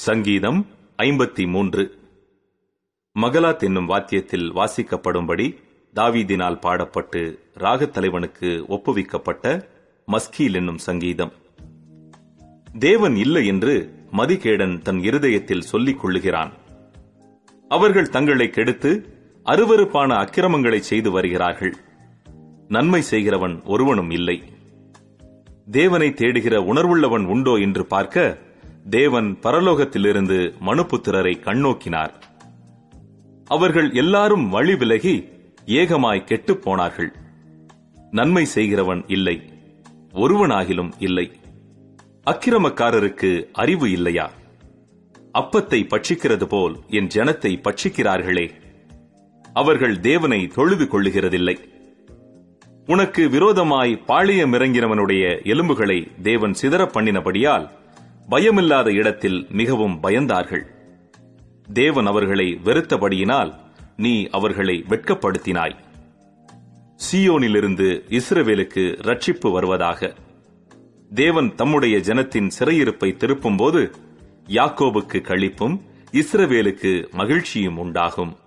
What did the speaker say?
சங்கீதம் ஐம்பத்தி மூன்று மகலாத் என்னும் வாத்தியத்தில் வாசிக்கப்படும்படி தாவீதினால் பாடப்பட்டு ராகத் தலைவனுக்கு ஒப்புவிக்கப்பட்ட மஸ்கீல் என்னும் சங்கீதம் தேவன் இல்லை என்று மதிகேடன் தன் இருதயத்தில் சொல்லிக் கொள்ளுகிறான் அவர்கள் தங்களை கெடுத்து அருவருப்பான அக்கிரமங்களை செய்து வருகிறார்கள் நன்மை செய்கிறவன் ஒருவனும் இல்லை தேவனை தேடுகிற உணர்வுள்ளவன் உண்டோ என்று பார்க்க தேவன் பரலோகத்திலிருந்து மனுபுத்திரரை கண்ணோக்கினார் அவர்கள் எல்லாரும் வழி விலகி ஏகமாய் கெட்டுப் போனார்கள் நன்மை செய்கிறவன் இல்லை ஒருவனாகிலும் இல்லை அக்கிரமக்காரருக்கு அறிவு இல்லையா அப்பத்தை பட்சிக்கிறது போல் என் ஜனத்தை பட்சிக்கிறார்களே அவர்கள் தேவனை தொழுது கொள்ளுகிறதில்லை உனக்கு விரோதமாய் பாளையம் இறங்கினவனுடைய எலும்புகளை தேவன் சிதற பண்ணினபடியால் பயமில்லாத இடத்தில் மிகவும் பயந்தார்கள் தேவன் அவர்களை வெறுத்தபடியினால் நீ அவர்களை வெட்கப்படுத்தினாய் சியோனிலிருந்து இஸ்ரவேலுக்கு ரட்சிப்பு வருவதாக தேவன் தம்முடைய ஜனத்தின் சிறையிருப்பை திருப்பும்போது யாக்கோபுக்கு களிப்பும் இஸ்ரவேலுக்கு மகிழ்ச்சியும் உண்டாகும்